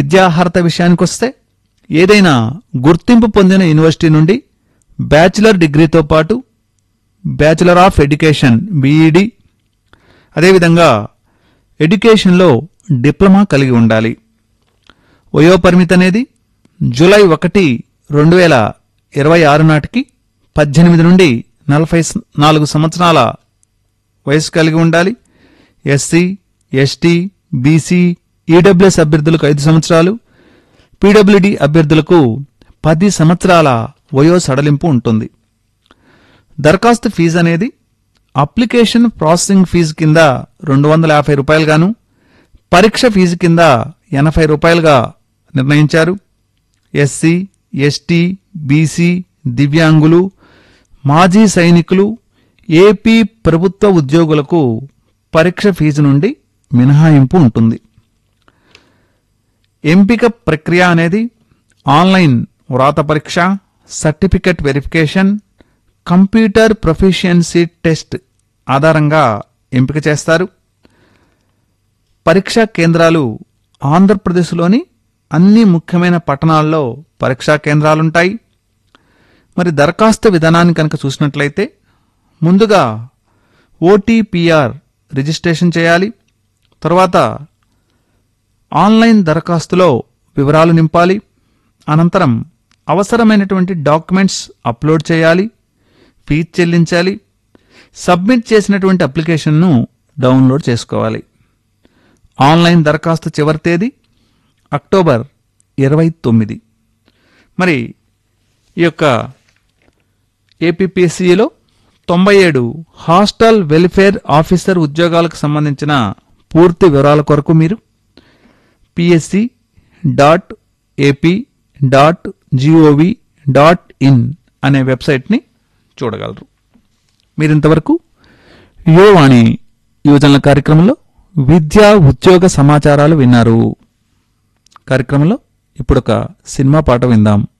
విద్యార్హత విషయానికొస్తే ఏదైనా గుర్తింపు పొందిన యూనివర్సిటీ నుండి బ్యాచిలర్ డిగ్రీతో పాటు బ్యాచిలర్ ఆఫ్ ఎడ్యుకేషన్ బీఈడి అదేవిధంగా ఎడ్యుకేషన్లో డిప్లొమా కలిగి ఉండాలి వయోపరిమితి అనేది జూలై ఒకటి రెండు వేల ఇరవై ఆరు నాటికి పద్దెనిమిది నుండి నలభై స- నాలుగు సంవత్సరాల వయసు కలిగి ఉండాలి ఎస్సీ ఎస్టీ బీసీ ఈడబ్ల్యూఎస్ అభ్యర్థులకు ఐదు సంవత్సరాలు పీడబ్ల్యూడి అభ్యర్థులకు పది సంవత్సరాల వయో సడలింపు ఉంటుంది దరఖాస్తు ఫీజు అనేది అప్లికేషన్ ప్రాసెసింగ్ ఫీజు కింద రెండు వందల యాభై రూపాయలుగాను పరీక్ష ఫీజు కింద ఎనభై రూపాయలుగా నిర్ణయించారు ఎస్సీ ఎస్టీ బీసీ దివ్యాంగులు మాజీ సైనికులు ఏపీ ప్రభుత్వ ఉద్యోగులకు పరీక్ష ఫీజు నుండి మినహాయింపు ఉంటుంది ఎంపిక ప్రక్రియ అనేది ఆన్లైన్ వ్రాత పరీక్ష certificate verification computer proficiency test ఆధారంగా ఎంపిక చేస్తారు పరీక్షా కేంద్రాలు ఆంధ్రప్రదేశ్లోని అన్ని ముఖ్యమైన పట్టణాల్లో పరీక్షా కేంద్రాలుంటాయి మరి దరఖాస్తు విధానాన్ని కనుక చూసినట్లయితే ముందుగా ఓటీపీఆర్ రిజిస్ట్రేషన్ చేయాలి తర్వాత ఆన్లైన్ దరఖాస్తులో వివరాలు నింపాలి అనంతరం అవసరమైనటువంటి డాక్యుమెంట్స్ అప్లోడ్ చేయాలి ఫీజు చెల్లించాలి సబ్మిట్ చేసినటువంటి అప్లికేషన్ను డౌన్లోడ్ చేసుకోవాలి ఆన్లైన్ దరఖాస్తు చివరి తేదీ అక్టోబర్ ఇరవై తొమ్మిది మరి ఈ యొక్క ఏపీపీఎస్సీలో తొంభై ఏడు హాస్టల్ వెల్ఫేర్ ఆఫీసర్ ఉద్యోగాలకు సంబంధించిన పూర్తి వివరాల కొరకు మీరు PSC dot AP dot GOV dot in అనే వెబ్సైట్ని చూడగలరు మీరు ఇంతవరకు యువవాణి యువజనుల కార్యక్రమంలో విద్యా ఉద్యోగ సమాచారాలు విన్నారు కార్యక్రమంలో ఇప్పుడు ఒక సినిమా పాట విందాం